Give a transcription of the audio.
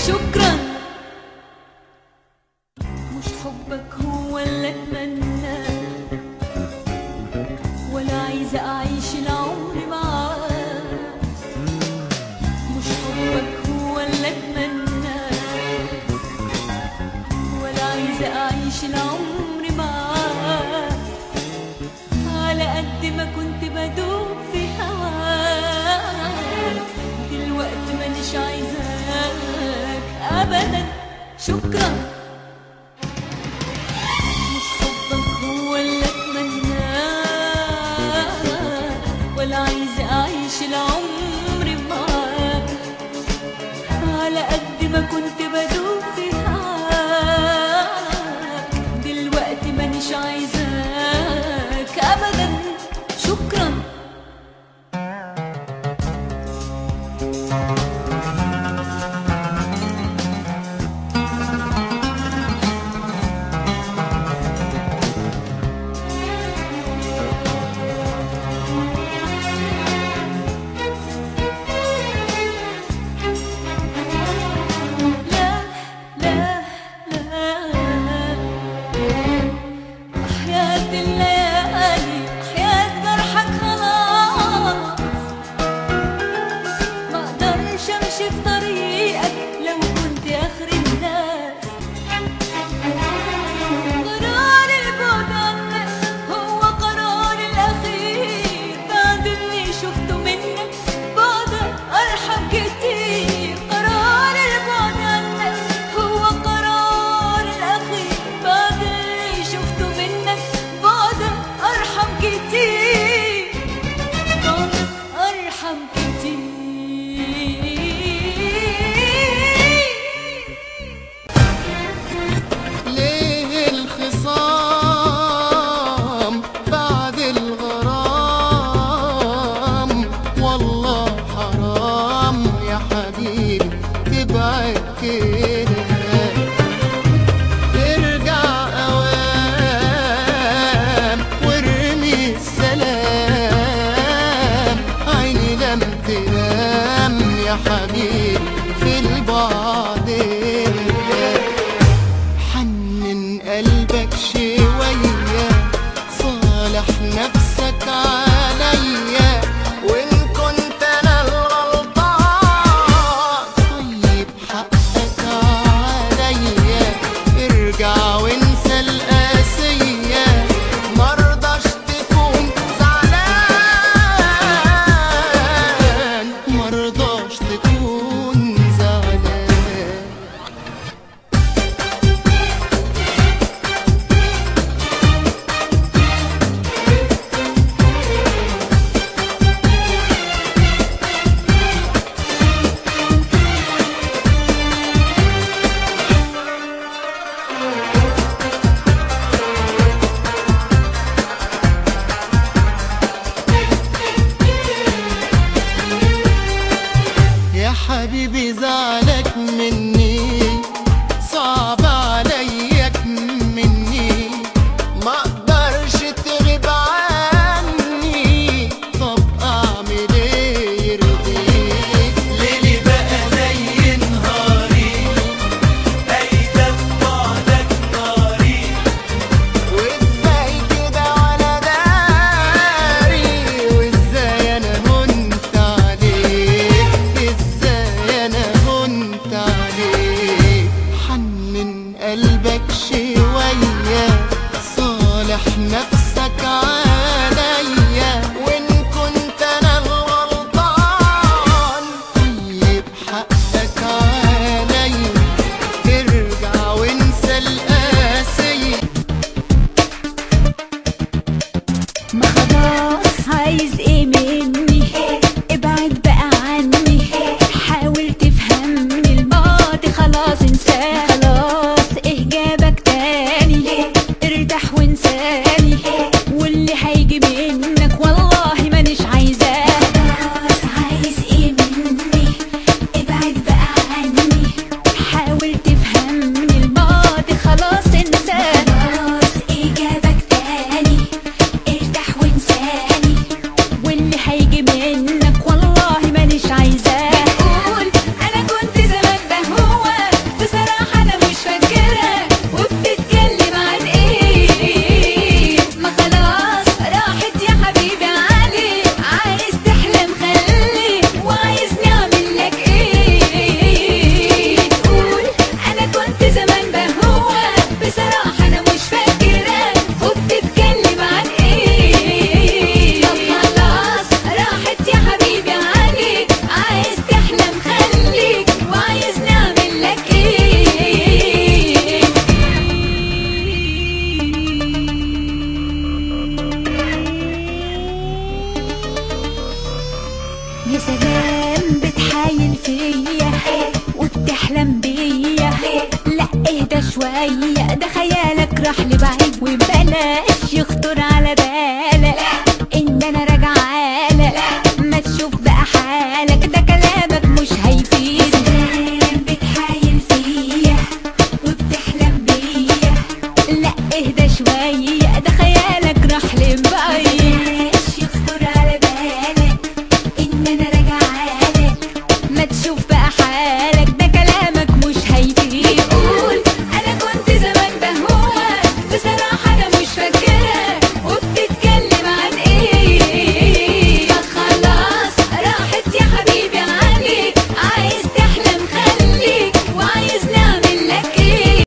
شكرا مش حبك هو اللي اتمناه ولا عايزة أعيش العمر معاك مش حبك هو اللي أتمناه ولا عايزة أعيش العمر معاك على قد ما كنت بدوب في هواك دلوقتي مانيش عايزاك أبدا شكرا مش حبك هو اللي اتمناه ولا عايزة أعيش العمر معاك على قد ما كنت بدوب في هواك دلوقتي مانيش عايزاك أبدا شكرا لا لا لا حياة الليالي حياة جرحك خلاص ما اقدرش امشي في طريقك لو كنت اخر الناس قرار البعد عنك هو قرار الاخير بعد اللي شفته منك بعدك ارحم كتير قرار البعد عنك هو قرار الاخير بعد اللي شفته منك بعدك ارحم كتير بعدك ارحم كتير ليه الخصام بعد الغرام والله حرام يا حبيبي تبعد كده ارجع اوام وارمي السلام عيني لم تنام يا حبيبي في البعد حنن قلبك شوية صالح نفسك عليا وإن كنت أنا الغلطان طيب حقك عليا ارجع وانسى القاسية مرضاش تكون زعلان مرضاش تكون زعلان يا حبيبي زعلك مني صعب عليك مني ما اقدرش تغيب عني طب اعمل ايه يرضيك ليلي بقى زي نهاري أيدك بعدك ناري وازاي كده وانا داري وازاي انا هنت عليك ازاي انا هنت عليك حنن شوية ده خيالك راح لبعيد وبلاقي